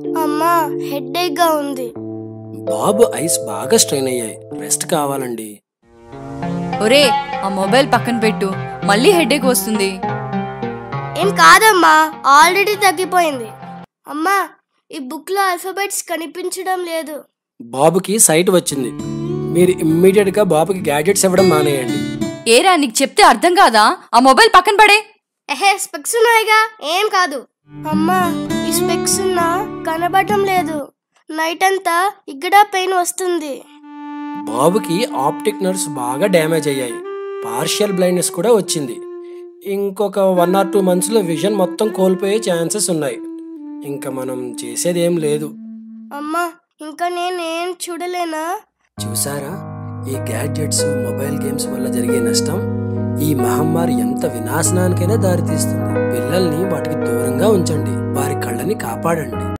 అమ్మా హెడ్ఏక్ గా ఉంది బాబు ఐస్ బాగా స్ట్రెయిన్ అయ్యాయి రెస్ట్ కావాలండి ఒరే ఆ మొబైల్ పక్కన పెట్టు మళ్ళీ హెడేక్ వస్తుంది ఏం కాదమ్మా ఆల్రెడీ తగ్గిపోయింది అమ్మా ఈ బుక్ లో ఆల్ఫాబెట్స్ కనిపించడం లేదు బాబుకి సైట్ వచ్చింది మీరు ఇమ్మీడియట్ గా బాబుకి గ్యాడ్జెట్స్ ఇవ్వడం మానేయండి ఏరా నీకు చెప్తే అర్థం కాదా ఆ మొబైల్ పక్కన పడే ఎహే స్పెక్స్ ఉన్నాయిగా ఏం కాదు అమ్మా ఈ స్పెక్స్ ఉన్నా కనబడటం లేదు నైట్ అంతా ఇక్కడ పెయిన్ వస్తుంది బాబుకి ఆప్టిక్ నర్వ్స్ బాగా డ్యామేజ్ అయ్యాయి పార్షియల్ బ్లైండ్నెస్ కూడా వచ్చింది ఇంకొక వన్ ఆర్ టూ మంత్స్లో విజన్ మొత్తం కోల్పోయే ఛాన్సెస్ ఉన్నాయి ఇంకా మనం చేసేది ఏం లేదు అమ్మా ఇంకా నేనేం చూడలేనా చూసారా ఈ గ్యాడ్జెట్స్ మొబైల్ గేమ్స్ వల్ల జరిగే నష్టం ఈ మహమ్మారి ఎంత వినాశనానికైనా దారితీస్తుంది పిల్లల్ని వాటికి దూరంగా ఉంచండి వారి కళ్ళని కాపాడండి